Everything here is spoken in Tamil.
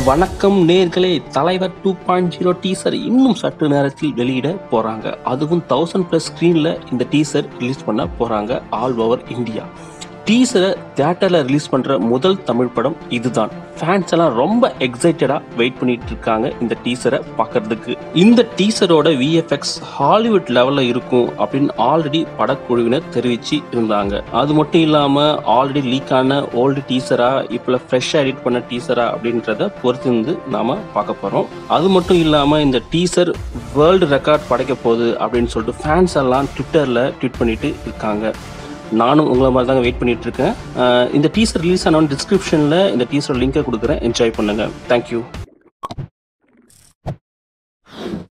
வணக்கம் நேர்களே தலைவர் டூ பாயிண்ட் ஜீரோ டீசர் இன்னும் சற்று நேரத்தில் வெளியிட போறாங்க அதுவும் தௌசண்ட் பிளஸ் ஸ்கிரீன்ல இந்த டீசர் ரிலீஸ் பண்ண போறாங்க ஆல் ஓவர் இந்தியா டீசரை தியேட்டர்ல ரிலீஸ் பண்ற முதல் தமிழ் படம் இதுதான் ஃபேன்ஸ் எல்லாம் ரொம்ப எக்ஸைட்டடா வெயிட் பண்ணிட்டு இருக்காங்க இந்த டீசரை பார்க்கறதுக்கு இந்த டீசரோட விஎஃப்எக்ஸ் ஹாலிவுட் லெவல்ல இருக்கும் அப்படின்னு ஆல்ரெடி படக்குழுவினர் தெரிவிச்சு இருந்தாங்க அது மட்டும் இல்லாம ஆல்ரெடி லீக் ஆன ஓல்டு டீசரா இப்ப ஃப்ரெஷ்ஷா எடிட் பண்ண டீசரா அப்படின்றத பொறுத்து இருந்து நாம பார்க்க போறோம் அது மட்டும் இல்லாம இந்த டீசர் வேர்ல்டு ரெக்கார்ட் படைக்க போகுது அப்படின்னு சொல்லிட்டு ஃபேன்ஸ் எல்லாம் ட்விட்டர்ல ட்வீட் பண்ணிட்டு இருக்காங்க நானும் உங்களை மாதிரி தாங்க வெயிட் பண்ணிட்டு இருக்கேன் அஹ் இந்த டீசர் ரிலீஸ் ஆன டிஸ்கிரிப்ஷன்ல இந்த டீசர் லிங்கை கொடுக்குறேன் என்ஜாய் பண்ணுங்க தேங்க்யூ